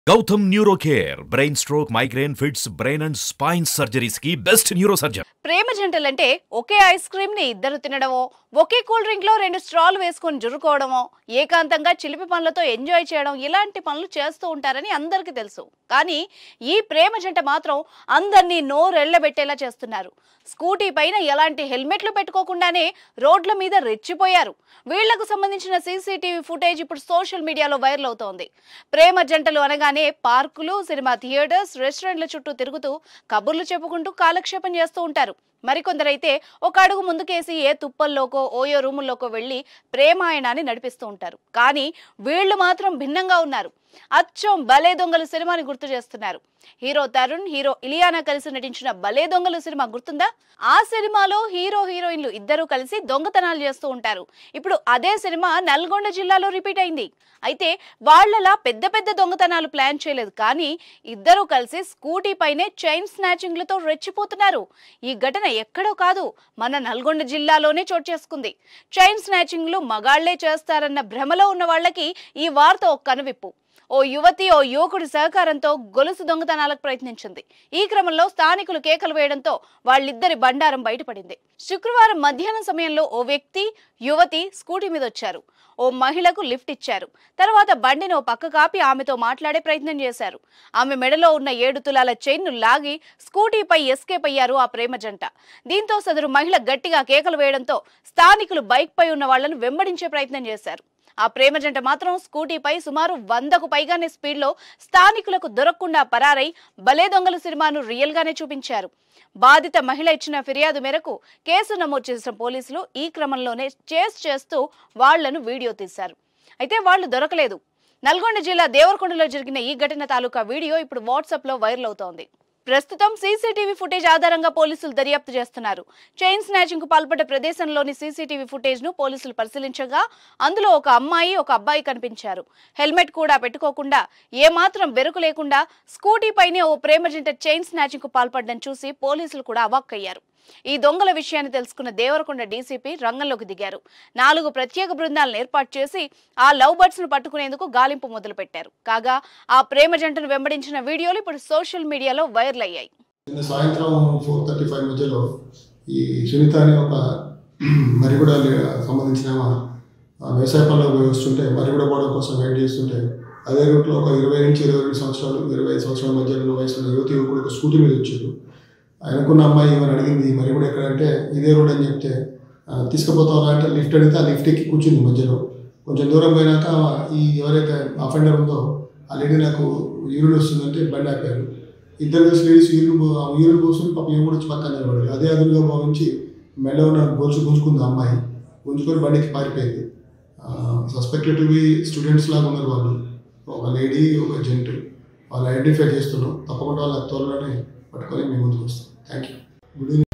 Gautam neuro care brain stroke migraine fits brain and spine surgeries కి best neuro surgeon ప్రేమ జంటలంటే ఒకే ice cream ని ఇద్దరు తినడమో ఒకే కూల్ డ్రింక్ లో రెండు స్ట్రాలు వేసుకొని జురుకోవడమో ఏకాంతంగా చిలిపి పనులతో ఎంజాయ్ చేయడం ఇలాంటి పనులు చేస్తూ ఉంటారని అందరికీ తెలుసు కానీ ఈ ప్రేమ జంట మాత్రం అందరినీ నోరెళ్లబెట్టేలా చేస్తున్నారు స్కూటీ పైన ఎలాంటి హెల్మెట్లు పెట్టుకోకుండానే రోడ్ల మీద రెచ్చిపోయారు వీళ్లకు సంబంధించిన సీసీటీవీ ఫుటేజ్ ఇప్పుడు సోషల్ మీడియాలో వైరల్ అవుతోంది ప్రేమ జంటలు అనగానే పార్కులు సినిమా థియేటర్స్ రెస్టారెంట్ల చుట్టూ తిరుగుతూ కబుర్లు చెప్పుకుంటూ కాలక్షేపం చేస్తూ ఉంటారు మరికొందరైతే ఒక అడుగు ముందుకేసి ఏ తుప్పల్లోకో ఓయో రూముల్లోకో వెళ్ళి ప్రేమాయణాన్ని నడిపిస్తూ ఉంటారు కానీ వీళ్ళు మాత్రం భిన్నంగా ఉన్నారు అచ్చం భలే దొంగలు సినిమాని గుర్తు చేస్తున్నారు హీరో తరుణ్ హీరో ఇలియానా కలిసి నటించిన భలే దొంగలు సినిమా గుర్తుందా ఆ సినిమాలో హీరో హీరోయిన్లు ఇద్దరూ కలిసి దొంగతనాలు చేస్తూ ఉంటారు ఇప్పుడు అదే సినిమా నల్గొండ జిల్లాలో రిపీట్ అయింది అయితే వాళ్ళలా పెద్ద పెద్ద దొంగతనాలు ప్లాన్ చేయలేదు కానీ ఇద్దరూ కలిసి స్కూటీ పైనే చైన్ స్నాచింగ్లతో రెచ్చిపోతున్నారు ఈ ఘటన ఎక్కడో కాదు మన నల్గొండ జిల్లాలోనే చోటు చేసుకుంది చైన్ స్నాచింగ్లు మగాళ్లే చేస్తారన్న భ్రమలో ఉన్న వాళ్ళకి ఈ వార్త ఒక కనువిప్పు ఓ యువతి ఓ యువకుడి సహకారంతో గొలుసు దొంగతనాలకు ప్రయత్నించింది ఈ క్రమంలో స్థానికులు కేకలు వేయడంతో వాళ్ళిద్దరి బండారం బయటపడింది శుక్రవారం మధ్యాహ్నం సమయంలో ఓ వ్యక్తి యువతి స్కూటీ మీద వచ్చారు ఓ మహిళకు లిఫ్ట్ ఇచ్చారు తర్వాత బండిని ఓ పక్క కాపి ఆమెతో మాట్లాడే ప్రయత్నం చేశారు ఆమె మెడలో ఉన్న ఏడు తులాల చైన్ను లాగి స్కూటీపై ఎస్కేప్ అయ్యారు ఆ ప్రేమ జంట దీంతో సదరు మహిళ గట్టిగా కేకలు వేయడంతో స్థానికులు బైక్ పై ఉన్న వాళ్లను వెంబడించే ప్రయత్నం చేశారు ఆ ప్రేమ జంట మాత్రం స్కూటీపై సుమారు వందకు పైగానే స్పీడ్లో స్థానికులకు దొరకకుండా పరారై భలే దొంగల సినిమాను రియల్ గానే చూపించారు బాధిత మహిళ ఇచ్చిన ఫిర్యాదు మేరకు కేసు నమోదు చేసిన పోలీసులు ఈ క్రమంలోనే చేస్ చేస్తూ వాళ్లను వీడియో తీశారు అయితే వాళ్ళు దొరకలేదు నల్గొండ జిల్లా దేవరకొండలో జరిగిన ఈ ఘటన తాలూకా వీడియో ఇప్పుడు వాట్సాప్లో వైరల్ అవుతోంది ప్రస్తుతం సీసీటీవీ ఫుటేజ్ ఆధారంగా పోలీసులు దర్యాప్తు చేస్తున్నారు చైన్ స్నాచింగ్ కు పాల్పడ్డ ప్రదేశంలోని సీసీటీవీ ఫుటేజ్ ను పోలీసులు పరిశీలించగా అందులో ఒక అమ్మాయి ఒక అబ్బాయి కనిపించారు హెల్మెట్ కూడా పెట్టుకోకుండా ఏమాత్రం బెరుకు లేకుండా స్కూటీ పైనే ఓ ప్రేమ జంట చైన్ స్నాచింగ్ కు పాల్పడడం చూసి పోలీసులు కూడా అవాక్కయ్యారు ఈ దొంగల విషయాన్ని తెలుసుకున్న దేవరకొండ డీసీపీ రంగంలోకి దిగారు నాలుగు ప్రత్యేక బృందాలను ఏర్పాటు చేసి ఆ లవ్ బర్డ్స్ ను పట్టుకునేందుకు గాలింపు మొదలుపెట్టారు కాగా ఆ ప్రేమ జంటను వెంబడించిన వీడియోలు ఇప్పుడు సోషల్ మీడియాలో వైరల్ అయ్యాయి నిన్న సాయంత్రం ఫోర్ థర్టీ ఫైవ్ మధ్యలో ఈ సునీత అనే ఒక మరిగూడ సంబంధించిన ఆమె, ఆ వ్యవసాయ పనులకు వస్తుంటే మరిగూడ పోవడం కోసం వెయిట్ చేస్తుంటే అదే రూట్లో ఒక ఇరవై నుంచి ఇరవై రెండు సంవత్సరాలు ఇరవై ఐదు సంవత్సరాల మధ్యలో ఉన్న వయసులో యువతి యువకుడు ఒక స్కూటీ మీద వచ్చారు ఆయనకున్న అమ్మాయి ఏమని అడిగింది మరిగూడ ఎక్కడంటే ఇదే రోడ్ అని చెప్తే "ఆ, తీసుకుపోతావా అంటే లిఫ్ట్ అడిగితే ఆ లిఫ్ట్ ఎక్కి కూర్చుంది మధ్యలో కొంచెం దూరం పోయినాక ఈ ఎవరైతే అఫెండర్ ఉందో ఆ లేడీ నాకు యూరిన్ వస్తుందంటే బండి ఆపారు ఇద్దరు కలిసి లేడీస్ యూరిన్ పో- ఆ యూరిన్ పోసుకుని పాప ఏం కూడా వచ్చి పక్కన నిలబడి అదే అదునుగా భావించి మెల్ల ఉన్న గొలుసు గుంజుకుంది ఆ అమ్మాయి గుంజుకొని బండికి పారిపోయింది సస్పెక్టెడ్ టు బి స్టూడెంట్స్ లాగా ఉన్నారు వాళ్ళు ఒక లేడీ ఒక జెంట్ వాళ్ళు ఐడెంటిఫై చేస్తున్నాం తప్పకుండా వాళ్ళ త్వరలోనే పట్టుకొని మీ ముందుకు వస్తాం థ్యాంక్ యూ గుడ్ ఈవినింగ్